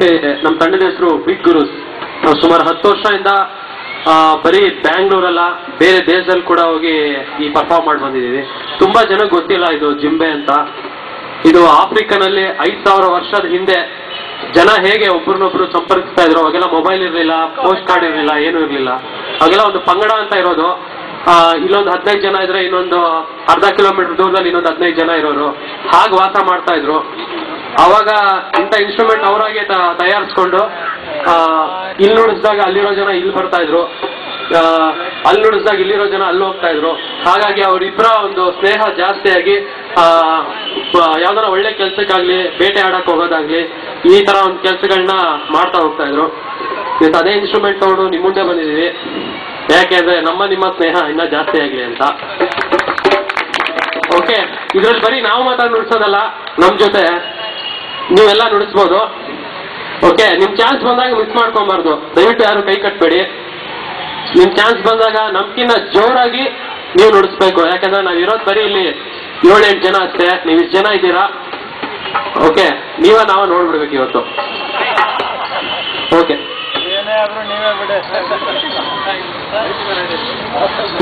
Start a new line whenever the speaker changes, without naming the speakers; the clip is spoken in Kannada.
ಓಕೆ ನಮ್ಮ ತಂಡದ ಹೆಸರು ಬಿಗ್ ಗುರುಸ್ ನಾವು ಸುಮಾರು ಹತ್ತು ವರ್ಷದಿಂದ ಆ, ಬರೀ ಬ್ಯಾಂಗ್ಳೂರಲ್ಲ ಬೇರೆ ದೇಶದಲ್ಲಿ ಕೂಡ ಹೋಗಿ ಈ ಪರ್ಫಾರ್ಮ್ ಮಾಡಿ ಬಂದಿದ್ದೀವಿ ತುಂಬಾ ಜನ ಗೊತ್ತಿಲ್ಲ ಇದು ಜಿಂಬೆ ಅಂತ ಇದು ಆಫ್ರಿಕನಲ್ಲಿ ಐದ್ ಸಾವಿರ ವರ್ಷದ ಹಿಂದೆ ಜನ ಹೇಗೆ ಒಬ್ರನ್ನೊಬ್ರು ಸಂಪರ್ಕಿಸ್ತಾ ಇದ್ರು ಅವಾಗೆಲ್ಲ ಮೊಬೈಲ್ ಇರಲಿಲ್ಲ ಪೋಸ್ಟ್ ಕಾರ್ಡ್ ಇರಲಿಲ್ಲ ಏನೂ ಇರಲಿಲ್ಲ ಅವಾಗೆಲ್ಲ ಒಂದು ಪಂಗಡ ಅಂತ ಇರೋದು ಆ, ಇಲ್ಲೊಂದು ಹದಿನೈದು ಜನ ಇದ್ರೆ ಇನ್ನೊಂದು ಅರ್ಧ ಕಿಲೋಮೀಟರ್ ದೂರದಲ್ಲಿ ಇನ್ನೊಂದು ಹದಿನೈದು ಜನ ಇರೋರು ಹಾಗೆ ವಾಸ ಮಾಡ್ತಾ ಇದ್ರು ಅವಾಗ ಇಂಥ ಇನ್ಸ್ಟ್ರೂಮೆಂಟ್ ಅವರಾಗೆ ತಯಾರಿಸ್ಕೊಂಡು ಇಲ್ಲಿ ನುಡಿಸಿದಾಗ ಅಲ್ಲಿರೋ ಜನ ಇಲ್ಲಿ ಬರ್ತಾ ಇದ್ರು ಆ, ಅಲ್ಲಿ ನುಡಿಸಿದಾಗ ಇಲ್ಲಿರೋ ಜನ ಅಲ್ಲಿ ಹೋಗ್ತಾ ಇದ್ರು ಹಾಗಾಗಿ ಅವರಿಬ್ಬರ ಒಂದು ಸ್ನೇಹ ಜಾಸ್ತಿಯಾಗಿ ಆ, ಬ- ಯಾವ್ದಾರ ಒಳ್ಳೆ ಕೆಲ್ಸಕ್ಕಾಗ್ಲಿ ಬೇಟೆ ಆಡಕ್ ಹೋಗೋದಾಗ್ಲಿ ಈ ತರ ಒಂದು ಕೆಲ್ಸಗಳನ್ನ ಮಾಡ್ತಾ ಹೋಗ್ತಾ ಇದ್ರು ಇವತ್ತು ಅದೇ ಇನ್ಸ್ಟ್ರೂಮೆಂಟ್ ತಗೊಂಡು ನಿಮ್ ಮುಂದೆ ಬಂದಿದೀವಿ ಯಾಕೆಂದ್ರೆ ನಮ್ಮ ನಿಮ್ಮ ಸ್ನೇಹ ಇನ್ನ ಜಾಸ್ತಿ ಆಗ್ಲಿ ಅಂತ ಓಕೆ ಇದ್ರಲ್ಲಿ ಬರೀ ನಾವು ಮಾತ್ರ ನುಡಿಸೋದಲ್ಲ ನಮ್ ಜೊತೆ ನೀವೆಲ್ಲ ನುಡಿಸ್ಬೋದು ಓಕೆ ನಿಮ್ ಚಾನ್ಸ್ ಬಂದಾಗ ಮಿಸ್ ಮಾಡ್ಕೊಬಾರ್ದು ದಯವಿಟ್ಟು ಯಾರು ಕೈ ಕಟ್ಬೇಡಿ ನಿಮ್ ಚಾನ್ಸ್ ಬಂದಾಗ ನಮ್ಕಿನ್ನ ಜೋರಾಗಿ ನೀವು ನುಡಿಸ್ಬೇಕು ಯಾಕಂದ್ರೆ ನಾವ್ ಇರೋದ್ ಬರೀ ಇಲ್ಲಿ ಏಳೆಂಟು ಜನ ಅಷ್ಟೇ ನೀವು ಇಷ್ಟು ಜನ ಇದ್ದೀರಾ ಓಕೆ ನೀವ ನಾವ ನೋಡ್ಬಿಡ್ಬೇಕು ಇವತ್ತು ಓಕೆ
ಏನೇ ಆದ್ರೂ ನೀವೇ ಬಿಡಿ